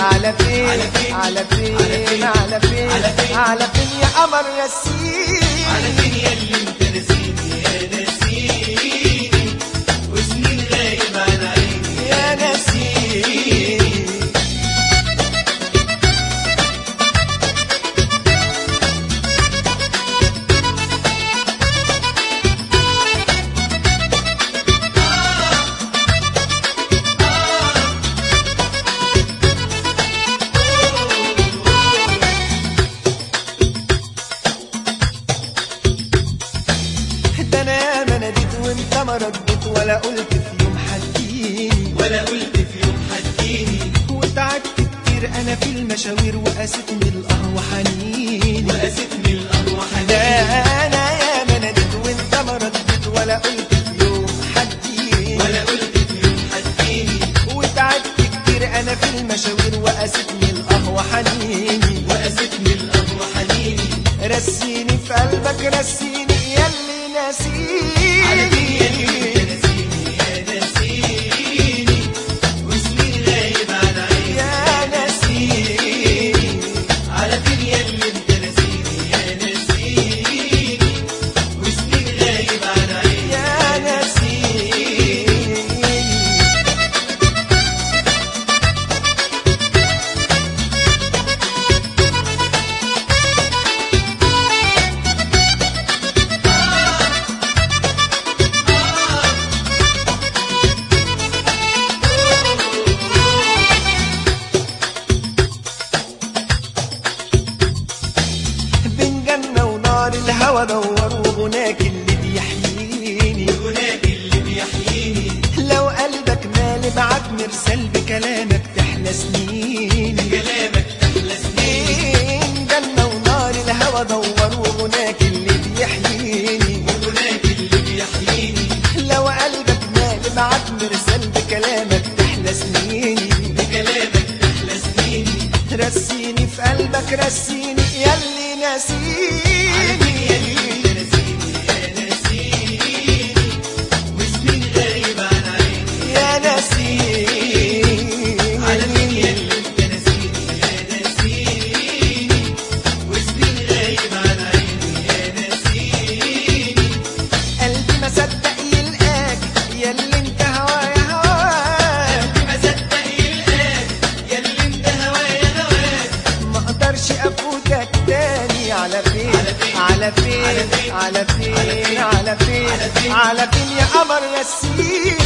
على فين على فين؟ على فين على فين؟ على فين على فين؟ على فين يا قمر رسيني على فين يا اللي انت نسيني يا نسيني وسنين غايب عن عيني يا نسيني ده انا ياما ناديت وانت ما رديت ولا قلت في يوم حديني ولا قلت في يوم حديني وتعبت كتير انا في المشاوير وقاستني القهوة حنيني وقاستني القهوة ده حنيني انا ياما ناديت وانت ما رديت ولا قلت في يوم حديني ولا قلت في يوم حديني وتعبت كتير انا في المشاوير وقاستني القهوة حنيني وقاستني القهوة حنيني رسيني في قلبك رسيني ياللي على فين يا اللي انت ناسيني نسيني يا نسيني وسنين غايب عن عيني يا ناسيني على فين يا اللي انت نسيني يا نسيني وسنين غايب عن عيني يا ناسيني بين جنة ونار الهوى دور وهناك اللي بيحييني هناك اللي بيحييني لو قلبك مالي بعت مرسل بكلامك تحلى سنيني كلامك احلى سنين بين جنة ونار الهوى دور وهناك اللي بيحييني هناك اللي بيحييني لو قلبك مالي بعت مرسل بكلامك تحلى سنيني بكلامك احلى سنيني رسيني في قلبك رسيني ياللي على فين يا اللي ناسيني انت نسيني يا نسيني وسنين غايب عن عيني يا ناسيني على فين يا اللي انت نسيني يا نسيني وسنين غايب عن عيني يا نسيني قلبي ما صدق يلقاك ياللي انت هوايا هواك ما صدق يلقاك يا اللي انت هوايا هواك ما اقدرش افوتك تاني على فين على فين على فين على فين على فين يا قمر رسيني